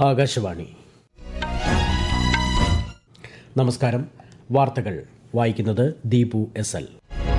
ആകാശവാണി നമസ്കാരം വാർത്തകൾ വായിക്കുന്നത് ദീപു എസ് എൽ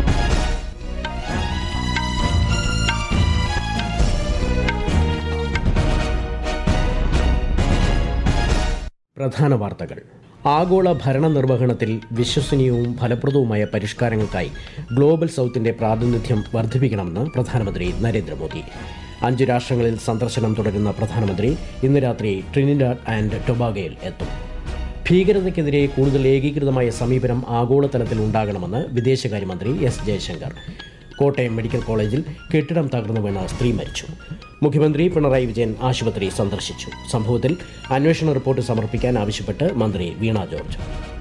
പ്രധാന വാർത്തകൾ ആഗോള ഭരണ നിർവഹണത്തിൽ വിശ്വസനീയവും ഫലപ്രദവുമായ പരിഷ്കാരങ്ങൾക്കായി ഗ്ലോബൽ സൗത്തിന്റെ പ്രാതിനിധ്യം വർദ്ധിപ്പിക്കണമെന്ന് പ്രധാനമന്ത്രി നരേന്ദ്രമോദി അഞ്ച് രാഷ്ട്രങ്ങളിൽ സന്ദർശനം തുടരുന്ന പ്രധാനമന്ത്രി ഇന്ന് രാത്രി ട്രിനിഡാഡ് ആൻഡ് ടൊബാഗയിൽ എത്തും ഭീകരതയ്ക്കെതിരെ കൂടുതൽ ഏകീകൃതമായ സമീപനം ആഗോളതലത്തിൽ ഉണ്ടാകണമെന്ന് വിദേശകാര്യമന്ത്രി എസ് ജയശങ്കർ കോട്ടയം മെഡിക്കൽ കോളേജിൽ കെട്ടിടം തകർന്നു വീണ സ്ത്രീ മരിച്ചു മുഖ്യമന്ത്രി പിണറായി വിജയൻ ആശുപത്രി സന്ദർശിച്ചു സംഭവത്തിൽ അന്വേഷണ റിപ്പോർട്ട് സമർപ്പിക്കാൻ ആവശ്യപ്പെട്ട് മന്ത്രി വീണ ജോർജ്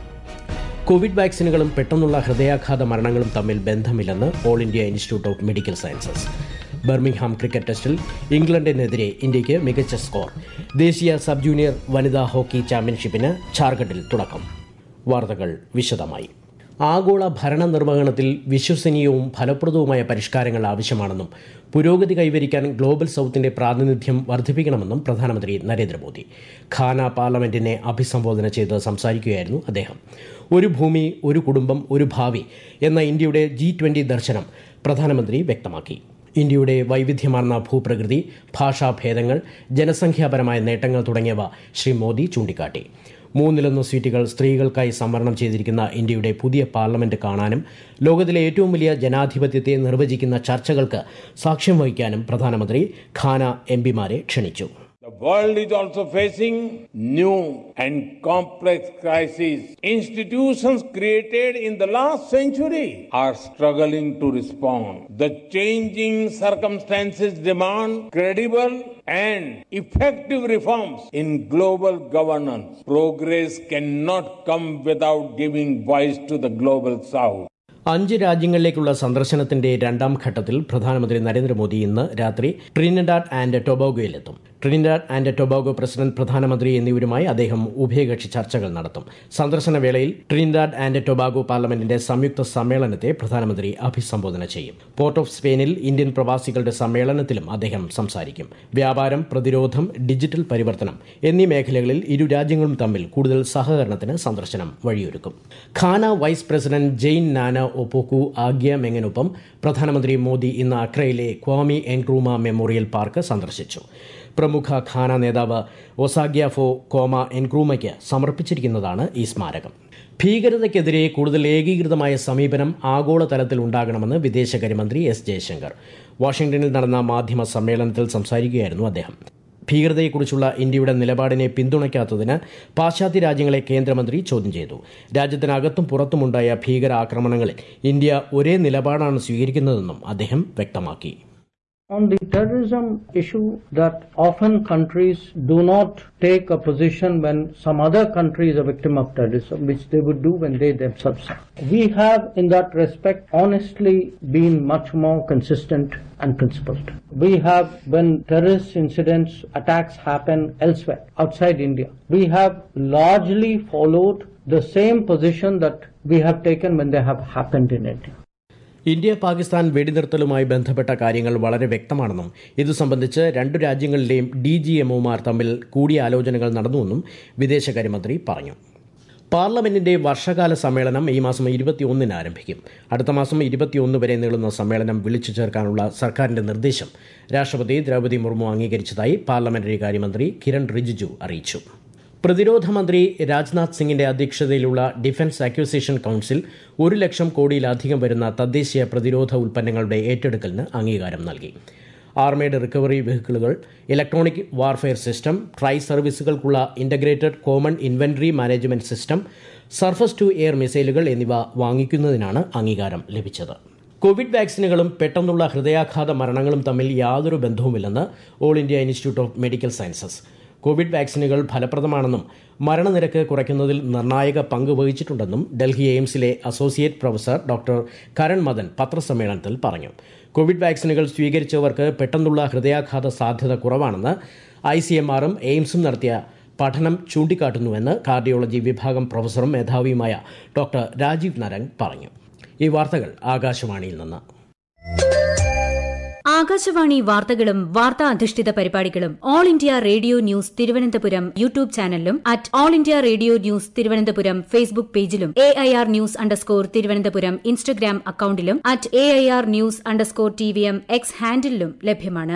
കോവിഡ് വാക്സിനുകളും പെട്ടെന്നുള്ള ഹൃദയാഘാത മരണങ്ങളും തമ്മിൽ ബന്ധമില്ലെന്ന് All India Institute of Medical Sciences Birmingham cricket ടെസ്റ്റിൽ ഇംഗ്ലണ്ടിനെതിരെ ഇന്ത്യയ്ക്ക് മികച്ച സ്കോർ ദേശീയ സബ് ജൂനിയർ വനിതാ ഹോക്കി ചാമ്പ്യൻഷിപ്പിന് ഝാർഖണ്ഡിൽ തുടക്കം വാർത്തകൾ വിശദമായി ആഗോള ഭരണ നിർവഹണത്തിൽ വിശ്വസനീയവും ഫലപ്രദവുമായ പരിഷ്കാരങ്ങൾ ആവശ്യമാണെന്നും പുരോഗതി കൈവരിക്കാൻ ഗ്ലോബൽ സൗത്തിന്റെ പ്രാതിനിധ്യം വർദ്ധിപ്പിക്കണമെന്നും പ്രധാനമന്ത്രി നരേന്ദ്രമോദി ഖാന പാർലമെന്റിനെ അഭിസംബോധന ചെയ്ത് സംസാരിക്കുകയായിരുന്നു അദ്ദേഹം ഒരു ഭൂമി ഒരു കുടുംബം ഒരു ഭാവി എന്ന ഇന്ത്യയുടെ ജി ട്വന്റി ദർശനം പ്രധാനമന്ത്രി വ്യക്തമാക്കി ഇന്ത്യയുടെ വൈവിധ്യമാർന്ന ഭൂപ്രകൃതി ഭാഷാഭേദങ്ങൾ ജനസംഖ്യാപരമായ നേട്ടങ്ങൾ തുടങ്ങിയവ ശ്രീ മോദി ചൂണ്ടിക്കാട്ടി മൂന്നിലൊന്ന് സീറ്റുകൾ സ്ത്രീകൾക്കായി സംവരണം ചെയ്തിരിക്കുന്ന ഇന്ത്യയുടെ പുതിയ പാർലമെന്റ് കാണാനും ലോകത്തിലെ ഏറ്റവും വലിയ ജനാധിപത്യത്തെ നിർവചിക്കുന്ന ചർച്ചകൾക്ക് സാക്ഷ്യം വഹിക്കാനും പ്രധാനമന്ത്രി ഖാന എം പിമാരെ ക്ഷണിച്ചു The world is also facing new and complex crises. Institutions created in the last century are struggling to respond. The changing circumstances demand credible and effective reforms in global governance. Progress cannot come without giving voice to the global south. അഞ്ച് രാജ്യങ്ങളിലേക്കുള്ള സന്ദർശനത്തിന്റെ രണ്ടാം ഘട്ടത്തിൽ പ്രധാനമന്ത്രി നരേന്ദ്രമോദി ഇന്ന് രാത്രി Trinidad and ടൊബാഗോയിലെത്തും Trinidad and Tobago president പ്രധാനമന്ത്രി എന്നിവരുമായി അദ്ദേഹം ഉഭയകക്ഷി ചർച്ചകൾ നടത്തും സന്ദർശന വേളയിൽ ട്രിനിഡാഡ് ആൻഡ് ടൊബാഗോ പാർലമെന്റിന്റെ സംയുക്ത സമ്മേളനത്തെ പ്രധാനമന്ത്രി അഭിസംബോധന ചെയ്യും പോർട്ട് ഓഫ് സ്പെയിനിൽ ഇന്ത്യൻ പ്രവാസികളുടെ സമ്മേളനത്തിലും അദ്ദേഹം സംസാരിക്കും വ്യാപാരം പ്രതിരോധം ഡിജിറ്റൽ പരിവർത്തനം എന്നീ മേഖലകളിൽ ഇരു രാജ്യങ്ങളും തമ്മിൽ കൂടുതൽ സഹകരണത്തിന് സന്ദർശനം വഴിയൊരുക്കും Ghana vice president Jane Naana Opoku ആഗ്യ മെങ്ങനൊപ്പം പ്രധാനമന്ത്രി മോദി ഇന്ന് അക്രയിലെ ക്വാമി എൻക്രൂമ മെമ്മോറിയൽ പാർക്ക് സന്ദർശിച്ചു പ്രമുഖ ഖാന നേതാവ് ഒസാഗ്യാഫോ കോമ എൻക്രൂമയ്ക്ക് സമർപ്പിച്ചിരിക്കുന്നതാണ് ഈ സ്മാരകം ഭീകരതയ്ക്കെതിരെ കൂടുതൽ ഏകീകൃതമായ സമീപനം ആഗോളതലത്തിൽ ഉണ്ടാകണമെന്ന് വിദേശകാര്യമന്ത്രി എസ് ജയശങ്കർ വാഷിംഗ്ടണിൽ നടന്ന മാധ്യമ സമ്മേളനത്തിൽ സംസാരിക്കുകയായിരുന്നു അദ്ദേഹം ഭീകരതയെക്കുറിച്ചുള്ള ഇന്ത്യയുടെ നിലപാടിനെ പിന്തുണയ്ക്കാത്തതിന് പാശ്ചാത്യ രാജ്യങ്ങളെ കേന്ദ്രമന്ത്രി ചോദ്യം ചെയ്തു രാജ്യത്തിനകത്തും പുറത്തുമുണ്ടായ ഭീകരാക്രമണങ്ങളിൽ ഇന്ത്യ ഒരേ നിലപാടാണ് സ്വീകരിക്കുന്നതെന്നും അദ്ദേഹം വ്യക്തമാക്കി On the terrorism issue, that often countries do not take a position when some other country is a victim of terrorism, which they would do when they themselves are. We have, in that respect, honestly been much more consistent and principled. We have, when terrorist incidents, attacks happen elsewhere, outside India, we have largely followed the same position that we have taken when they have happened in India. India Pakistan വെടിനിർത്തലുമായി ബന്ധപ്പെട്ട കാര്യങ്ങൾ വളരെ വ്യക്തമാണെന്നും ഇത് സംബന്ധിച്ച് രണ്ടു രാജ്യങ്ങളിലെയും D G എംഒമാർ തമ്മിൽ കൂടിയാലോചനകൾ നടന്നുവെന്നും വിദേശകാര്യമന്ത്രി പറഞ്ഞു പാർലമെന്റിന്റെ വർഷകാല സമ്മേളനം ഈ മാസം ഇരുപത്തിയൊന്നിന് ആരംഭിക്കും അടുത്ത മാസം ഇരുപത്തിയൊന്ന് വരെ നീളുന്ന സമ്മേളനം വിളിച്ചു ചേർക്കാനുള്ള സർക്കാരിന്റെ നിർദ്ദേശം രാഷ്ട്രപതി ദ്രൗപദി മുർമു അംഗീകരിച്ചതായി പാർലമെന്ററി കാര്യമന്ത്രി കിരൺ റിജിജു അറിയിച്ചു പ്രതിരോധ മന്ത്രി രാജ്നാഥ് സിംഗിന്റെ അധ്യക്ഷതയിലുള്ള ഡിഫൻസ് അക്വിസിഷൻ കൌൺസിൽ ഒരു ലക്ഷം കോടിയിലധികം വരുന്ന തദ്ദേശീയ പ്രതിരോധ ഉൽപ്പന്നങ്ങളുടെ ഏറ്റെടുക്കലിന് അംഗീകാരം നൽകി ആർമേഡ് റിക്കവറി വെഹിക്കിളുകൾ ഇലക്ട്രോണിക് വാർഫെയർ സിസ്റ്റം ട്രൈ സർവീസുകൾക്കുള്ള integrated common inventory management system surface to air മിസൈലുകൾ എന്നിവ വാങ്ങിക്കുന്നതിനാണ് അംഗീകാരം ലഭിച്ചത് കോവിഡ് വാക്സിനുകളും പെട്ടെന്നുള്ള ഹൃദയാഘാത മരണങ്ങളും തമ്മിൽ യാതൊരു ബന്ധവുമില്ലെന്ന് All India Institute of Medical Sciences COVID വാക്സിനുകൾ ഫലപ്രദമാണെന്നും മരണനിരക്ക് കുറയ്ക്കുന്നതിൽ നിർണായക പങ്ക് വഹിച്ചിട്ടുണ്ടെന്നും ഡൽഹി എയിംസിലെ associate professor doctor Karan Madan പത്രസമ്മേളനത്തിൽ പറഞ്ഞു കോവിഡ് വാക്സിനുകൾ സ്വീകരിച്ചവർക്ക് പെട്ടെന്നുള്ള ഹൃദയാഘാത സാധ്യത കുറവാണെന്ന് ഐ സി എം ആറും എയിംസും നടത്തിയ പഠനം ചൂണ്ടിക്കാട്ടുന്നുവെന്ന് കാർഡിയോളജി വിഭാഗം പ്രൊഫസറും മേധാവിയുമായ ഡോക്ടർ രാജീവ് നരങ് പറഞ്ഞു ഈ വാർത്തകൾ ആകാശവാണിയിൽ നിന്ന് ആകാശവാണി വാർത്തകളും വാർത്താ അധിഷ്ഠിത പരിപാടികളും All India Radio news Thiruvananthapuram YouTube ചാനലിലും at All India Radio news Thiruvananthapuram Facebook പേജിലും A I R news underscore Thiruvananthapuram Instagram അക്കൌണ്ടിലും at A I R news underscore T V M X ഹാൻഡിലും ലഭ്യമാണ്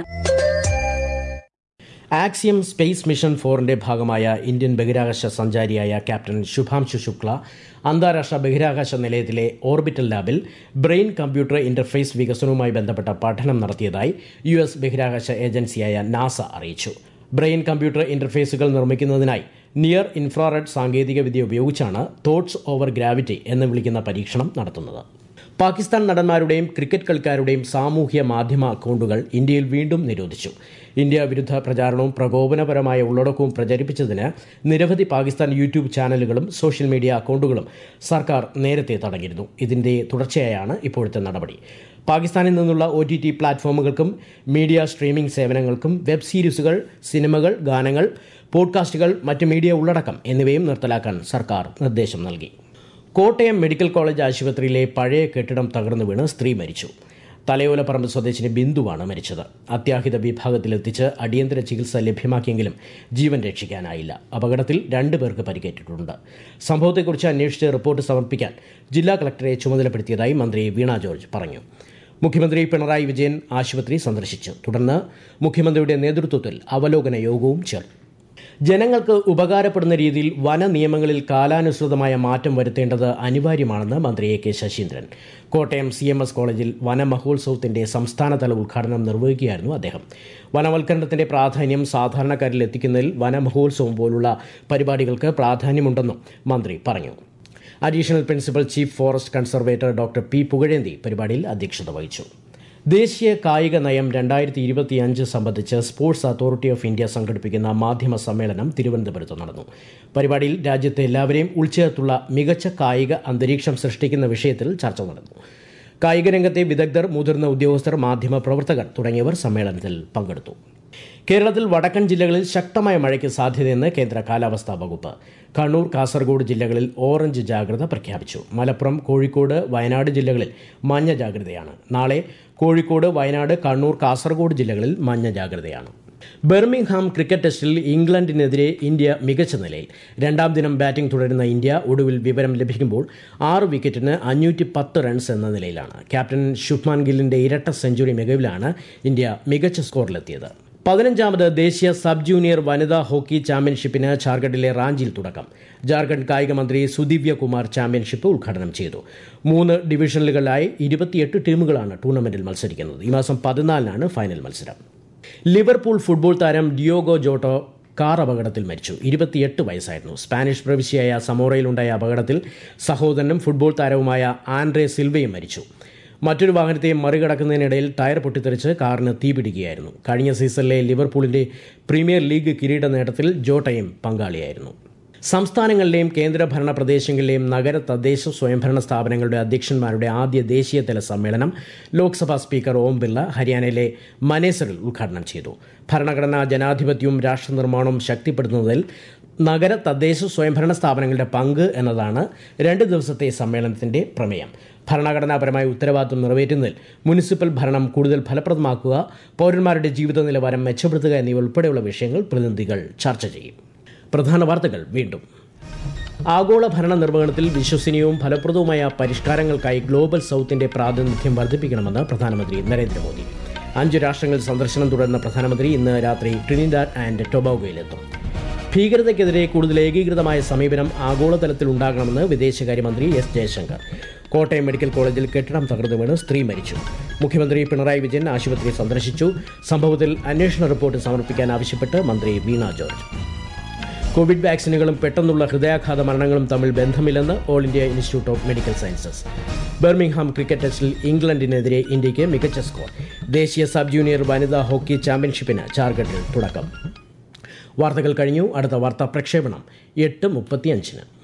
ആക്സിയം സ്പേസ് മിഷൻ ഫോറിന്റെ ഭാഗമായ ഇന്ത്യൻ ബഹിരാകാശ സഞ്ചാരിയായ captain Shubhanshu Shukla അന്താരാഷ്ട്ര ബഹിരാകാശ നിലയത്തിലെ ഓർബിറ്റൽ ലാബിൽ ബ്രെയിൻ കമ്പ്യൂട്ടർ ഇന്റർഫേസ് വികസനവുമായി ബന്ധപ്പെട്ട പഠനം നടത്തിയതായി യു എസ് ബഹിരാകാശ ഏജൻസിയായ നാസ അറിയിച്ചു ബ്രെയിൻ കമ്പ്യൂട്ടർ ഇന്റർഫേസുകൾ നിർമ്മിക്കുന്നതിനായി നിയർ ഇൻഫ്രാറെഡ് സാങ്കേതികവിദ്യ ഉപയോഗിച്ചാണ് തോട്ട്സ് ഓവർ ഗ്രാവിറ്റി എന്ന് വിളിക്കുന്ന പരീക്ഷണം നടത്തുന്നത് പാകിസ്ഥാൻ നടന്മാരുടെയും ക്രിക്കറ്റ് കളിക്കാരുടെയും സാമൂഹ്യ മാധ്യമ അക്കൌണ്ടുകൾ ഇന്ത്യയിൽ വീണ്ടും നിരോധിച്ചു ഇന്ത്യ വിരുദ്ധ പ്രചാരണവും പ്രകോപനപരമായ ഉള്ളടക്കവും പ്രചരിപ്പിച്ചതിന് നിരവധി പാകിസ്ഥാൻ യൂട്യൂബ് ചാനലുകളും സോഷ്യൽ മീഡിയ അക്കൌണ്ടുകളും സർക്കാർ നേരത്തെ തടഞ്ഞിരുന്നു ഇതിന്റെ തുടർച്ചയായാണ് ഇപ്പോഴത്തെ നടപടി പാകിസ്ഥാനിൽ നിന്നുള്ള ഒ ടി ടി പ്ലാറ്റ്ഫോമുകൾക്കും മീഡിയ സ്ട്രീമിംഗ് സേവനങ്ങൾക്കും വെബ് സീരീസുകൾ സിനിമകൾ ഗാനങ്ങൾ പോഡ്കാസ്റ്റുകൾ മറ്റ് മീഡിയ ഉള്ളടക്കം എന്നിവയും നിർത്തലാക്കാൻ സർക്കാർ നിർദ്ദേശം നൽകി കോട്ടയം മെഡിക്കൽ കോളേജ് ആശുപത്രിയിലെ പഴയ കെട്ടിടം തകർന്നു വീണ് സ്ത്രീ മരിച്ചു തലയോലപ്പറമ്പ് സ്വദേശിനി ബിന്ദുവാണ് മരിച്ചത് അത്യാഹിത വിഭാഗത്തിലെത്തിച്ച് അടിയന്തര ചികിത്സ ലഭ്യമാക്കിയെങ്കിലും ജീവൻ രക്ഷിക്കാനായില്ല അപകടത്തിൽ രണ്ടു പേർക്ക് പരിക്കേറ്റിട്ടുണ്ട് സംഭവത്തെക്കുറിച്ച് അന്വേഷിച്ച് റിപ്പോർട്ട് സമർപ്പിക്കാൻ ജില്ലാ കളക്ടറെ ചുമതലപ്പെടുത്തിയതായി മന്ത്രി വീണ ജോർജ് പറഞ്ഞു മുഖ്യമന്ത്രി പിണറായി വിജയൻ ആശുപത്രി സന്ദർശിച്ചു തുടർന്ന് മുഖ്യമന്ത്രിയുടെ നേതൃത്വത്തിൽ അവലോകന യോഗവും ചേർന്നു ജനങ്ങൾക്ക് ഉപകാരപ്പെടുന്ന രീതിയിൽ വന നിയമങ്ങളിൽ കാലാനുസൃതമായ മാറ്റം വരുത്തേണ്ടത് അനിവാര്യമാണെന്ന് മന്ത്രി A K Saseendran Kottayam C M S കോളേജിൽ വനമഹോത്സവത്തിന്റെ സംസ്ഥാനതല ഉദ്ഘാടനം നിർവഹിക്കുകയായിരുന്നു അദ്ദേഹം വനവൽക്കരണത്തിന്റെ പ്രാധാന്യം സാധാരണക്കാരിൽ എത്തിക്കുന്നതിൽ വനമഹോത്സവം പോലുള്ള പരിപാടികൾക്ക് പ്രാധാന്യമുണ്ടെന്നും മന്ത്രി പറഞ്ഞു additional principal chief forest conservator doctor P Pugazhendi പരിപാടിയിൽ അധ്യക്ഷത വഹിച്ചു ദേശീയ കായിക നയം രണ്ടായിരത്തി ഇരുപത്തിയഞ്ച് സംബന്ധിച്ച് സ്പോർട്സ് അതോറിറ്റി ഓഫ് ഇന്ത്യ സംഘടിപ്പിക്കുന്ന മാധ്യമ സമ്മേളനം തിരുവനന്തപുരത്ത് നടന്നു പരിപാടിയിൽ രാജ്യത്തെ എല്ലാവരെയും ഉൾച്ചേർത്തുള്ള മികച്ച കായിക അന്തരീക്ഷം സൃഷ്ടിക്കുന്ന വിഷയത്തിൽ ചർച്ച നടന്നു കായിക രംഗത്തെ വിദഗ്ധർ മുതിർന്ന ഉദ്യോഗസ്ഥർ മാധ്യമ പ്രവർത്തകർ തുടങ്ങിയവർ സമ്മേളനത്തിൽ പങ്കെടുത്തു കേരളത്തിൽ വടക്കൻ ജില്ലകളിൽ ശക്തമായ മഴയ്ക്ക് സാധ്യതയെന്ന് കേന്ദ്ര കാലാവസ്ഥാ വകുപ്പ് കണ്ണൂർ കാസർഗോഡ് ജില്ലകളിൽ ഓറഞ്ച് ജാഗ്രത പ്രഖ്യാപിച്ചു മലപ്പുറം കോഴിക്കോട് വയനാട് ജില്ലകളിൽ മഞ്ഞ ജാഗ്രതയാണ് നാളെ കോഴിക്കോട് വയനാട് കണ്ണൂർ കാസർഗോഡ് ജില്ലകളിൽ മഞ്ഞ ജാഗ്രതയാണ് ബെർമിംഗ്ഹാം ക്രിക്കറ്റ് ടെസ്റ്റിൽ ഇംഗ്ലണ്ടിനെതിരെ ഇന്ത്യ മികച്ച നിലയിൽ രണ്ടാം ദിനം ബാറ്റിംഗ് തുടരുന്ന ഇന്ത്യ ഒടുവിൽ വിവരം ലഭിക്കുമ്പോൾ ആറ് വിക്കറ്റിന് അഞ്ഞൂറ്റി പത്ത് റൺസ് എന്ന നിലയിലാണ് ക്യാപ്റ്റൻ ശുഭ്മാൻ ഗില്ലിന്റെ ഇരട്ട സെഞ്ചുറി മികവിലാണ് ഇന്ത്യ മികച്ച സ്കോറിലെത്തിയത് പതിനഞ്ചാമത് ദേശീയ സബ് ജൂനിയർ വനിതാ ഹോക്കി ചാമ്പ്യൻഷിപ്പിന് ഝാർഖണ്ഡിലെ റാഞ്ചിയിൽ തുടക്കം ജാർഖണ്ഡ് കായിക മന്ത്രി സുദിവ്യ കുമാർ ചാമ്പ്യൻഷിപ്പ് ഉദ്ഘാടനം ചെയ്തു മൂന്ന് ഡിവിഷനുകളിലായി ഇരുപത്തിയെട്ട് ടീമുകളാണ് ടൂർണമെന്റിൽ മത്സരിക്കുന്നത് ഈ മാസം പതിനാലിനാണ് ഫൈനൽ മത്സരം ലിവർപൂൾ ഫുട്ബോൾ താരം ഡിയോഗോ ജോട്ടോ കാർ അപകടത്തിൽ മരിച്ചു ഇരുപത്തിയെട്ട് വയസ്സായിരുന്നു സ്പാനിഷ് പ്രവിശ്യയായ സമോറയിലുണ്ടായ അപകടത്തിൽ സഹോദരനും ഫുട്ബോൾ താരവുമായ ആൻഡ്രേ സിൽവയും മരിച്ചു മറ്റൊരു വാഹനത്തെ മറികടക്കുന്നതിനിടയിൽ ടയർ പൊട്ടിത്തെറിച്ച് കാറിന് തീപിടിക്കുകയായിരുന്നു കഴിഞ്ഞ സീസണിലെ ലിവർപൂളിന്റെ പ്രീമിയർ ലീഗ് കിരീട നേട്ടത്തിൽ ജോട്ടയും പങ്കാളിയായിരുന്നു സംസ്ഥാനങ്ങളിലെയും കേന്ദ്രഭരണ പ്രദേശങ്ങളിലെയും നഗര തദ്ദേശ സ്വയംഭരണ സ്ഥാപനങ്ങളുടെ അധ്യക്ഷന്മാരുടെ ആദ്യ ദേശീയതല സമ്മേളനം ലോക്സഭാ സ്പീക്കർ ഓം ബിർള ഹരിയാനയിലെ മനേസറിൽ ഉദ്ഘാടനം ചെയ്തു ഭരണഘടനാ ജനാധിപത്യവും രാഷ്ട്രനിർമ്മാണവും ശക്തിപ്പെടുത്തുന്നതിൽ നഗര തദ്ദേശ സ്വയംഭരണ സ്ഥാപനങ്ങളുടെ പങ്ക് എന്നതാണ് രണ്ട് ദിവസത്തെ സമ്മേളനത്തിന്റെ പ്രമേയം ഭരണഘടനാപരമായ ഉത്തരവാദിത്വം നിറവേറ്റുന്നതിൽ മുനിസിപ്പൽ ഭരണം കൂടുതൽ ഫലപ്രദമാക്കുക പൗരന്മാരുടെ ജീവിത നിലവാരം മെച്ചപ്പെടുത്തുക എന്നിവ ഉൾപ്പെടെയുള്ള വിഷയങ്ങൾ പ്രതിനിധികൾ ചർച്ച ചെയ്യും പ്രധാന വാർത്തകൾ വീണ്ടും ആഗോള ഭരണ നിർവഹണത്തിൽ വിശ്വസനീയവും ഫലപ്രദവുമായ പരിഷ്കാരങ്ങൾക്കായി ഗ്ലോബൽ സൗത്തിന്റെ പ്രാതിനിധ്യം വർദ്ധിപ്പിക്കണമെന്ന് പ്രധാനമന്ത്രി നരേന്ദ്രമോദി അഞ്ച് രാഷ്ട്രങ്ങളിൽ സന്ദർശനം തുടരുന്ന പ്രധാനമന്ത്രി ഇന്ന് രാത്രി ട്രിനിഡാഡ് ആൻഡ് ടൊബാഗോയിലെത്തും ഭീകരതയ്ക്കെതിരെ കൂടുതൽ ഏകീകൃതമായ സമീപനം ആഗോളതലത്തിൽ ഉണ്ടാകണമെന്ന് വിദേശകാര്യമന്ത്രി എസ് ജയശങ്കർ കോട്ടയം മെഡിക്കൽ കോളേജിൽ കെട്ടിടം തകർന്നു വീണ് സ്ത്രീ മരിച്ചു മുഖ്യമന്ത്രി പിണറായി വിജയൻ ആശുപത്രി സന്ദർശിച്ചു സംഭവത്തിൽ അന്വേഷണ റിപ്പോർട്ട് സമർപ്പിക്കാൻ ആവശ്യപ്പെട്ട് മന്ത്രി വീണ ജോർജ് കോവിഡ് വാക്സിനുകളും പെട്ടെന്നുള്ള ഹൃദയാഘാത മരണങ്ങളും തമ്മിൽ ബന്ധമില്ലെന്ന് All India Institute of Medical Sciences Birmingham cricket ടെസ്റ്റിൽ ഇംഗ്ലണ്ടിനെതിരെ ഇന്ത്യയ്ക്ക് മികച്ച സ്കോർ ദേശീയ സബ് ജൂനിയർ വനിതാ ഹോക്കി ചാമ്പ്യൻഷിപ്പിന് ജാർഖണ്ഡിൽ തുടക്കം വാർത്തകൾ കഴിഞ്ഞു അടുത്ത വാർത്താ പ്രക്ഷേപണം എട്ട് മുപ്പത്തിയഞ്ചിന്